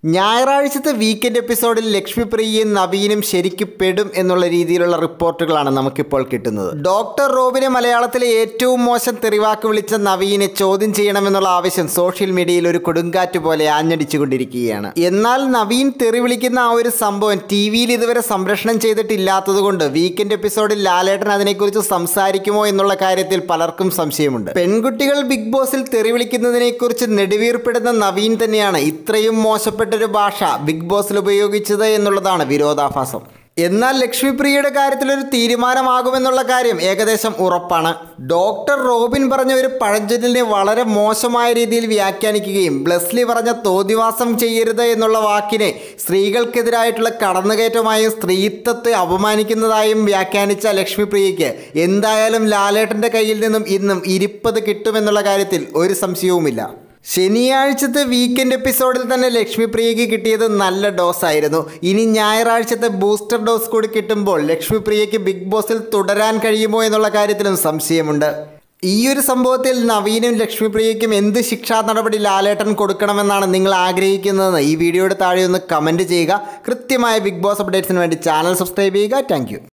ഞായറാഴ്ചത്തെ weekend എപ്പിസോഡിൽ ലക്ഷ്മിപ്രിയയും നവീനും ശരിക്കും പെടും എന്നുള്ള രീതിയിലുള്ള റിപ്പോർട്ടുകളാണ് നമുക്കിപ്പോൾ കിട്ടുന്നത് ഡോക്ടർ റോബിനെ മലയാളത്തിലെ ഏറ്റവും മോശം തെറിവാക്ക് വിളിച്ച നവീനെ ചോദ്യം ചെയ്യണമെന്നുള്ള ആവശ്യം സോഷ്യൽ മീഡിയയിൽ ഒരു കൊടുങ്കാറ്റ് പോലെ ആഞ്ഞടിച്ചുകൊണ്ടിരിക്കുകയാണ് എന്നാൽ നവീൻ തെറി വിളിക്കുന്ന ആ ഒരു സംഭവം ടി വിയിൽ ഇതുവരെ സംപ്രേഷണം ചെയ്തിട്ടില്ലാത്തതുകൊണ്ട് വീക്കെൻഡ് എപ്പിസോഡിൽ ലാലേട്ടൻ അതിനെക്കുറിച്ച് സംസാരിക്കുമോ എന്നുള്ള കാര്യത്തിൽ പലർക്കും സംശയമുണ്ട് പെൺകുട്ടികൾ ബിഗ് ബോസിൽ തെറി വിളിക്കുന്നതിനെക്കുറിച്ച് നെടുവീർപ്പിടുന്ന നവീൻ തന്നെയാണ് ഇത്രയും മോശപ്പെട്ടൊരു ഭാഷ ബിഗ് ബോസിൽ ഉപയോഗിച്ചത് എന്നുള്ളതാണ് വിരോധാഭാസം എന്നാൽ ലക്ഷ്മിപ്രിയയുടെ കാര്യത്തിൽ ഒരു തീരുമാനമാകുമെന്നുള്ള കാര്യം ഏകദേശം ഉറപ്പാണ് ഡോക്ടർ റോബിൻ പറഞ്ഞ ഒരു പഴഞ്ചൊല്ലിനെ വളരെ മോശമായ രീതിയിൽ വ്യാഖ്യാനിക്കുകയും ബ്ലസ്ലി പറഞ്ഞ തോന്നിവാസം ചെയ്യരുത് എന്നുള്ള വാക്കിനെ സ്ത്രീകൾക്കെതിരായിട്ടുള്ള കടന്നുകയറ്റമായും സ്ത്രീത്വത്തെ അപമാനിക്കുന്നതായും വ്യാഖ്യാനിച്ച ലക്ഷ്മിപ്രിയയ്ക്ക് എന്തായാലും ലാലേട്ടൻ്റെ കയ്യിൽ നിന്നും ഇന്നും ഇരിപ്പത് കിട്ടുമെന്നുള്ള കാര്യത്തിൽ ഒരു സംശയവുമില്ല ശനിയാഴ്ചത്തെ വീക്കെൻഡ് എപ്പിസോഡിൽ തന്നെ ലക്ഷ്മിപ്രിയയ്ക്ക് കിട്ടിയത് നല്ല ഡോസ് ആയിരുന്നു ഇനി ഞായറാഴ്ചത്തെ ബൂസ്റ്റർ ഡോസ് കൂടി കിട്ടുമ്പോൾ ലക്ഷ്മിപ്രിയയ്ക്ക് ബിഗ് ബോസിൽ തുടരാൻ കഴിയുമോ എന്നുള്ള കാര്യത്തിലും സംശയമുണ്ട് ഈ ഒരു സംഭവത്തിൽ നവീനും ലക്ഷ്മിപ്രിയയ്ക്കും എന്ത് ശിക്ഷാ നടപടി ലാലേട്ടൻ കൊടുക്കണമെന്നാണ് നിങ്ങൾ ആഗ്രഹിക്കുന്നതെന്ന് ഈ വീഡിയോയുടെ താഴെ ഒന്ന് കമൻറ്റ് ചെയ്യുക കൃത്യമായ ബിഗ് ബോസ് അപ്ഡേറ്റ്സിന് വേണ്ടി ചാനൽ സബ്സ്ക്രൈബ് ചെയ്യുക താങ്ക്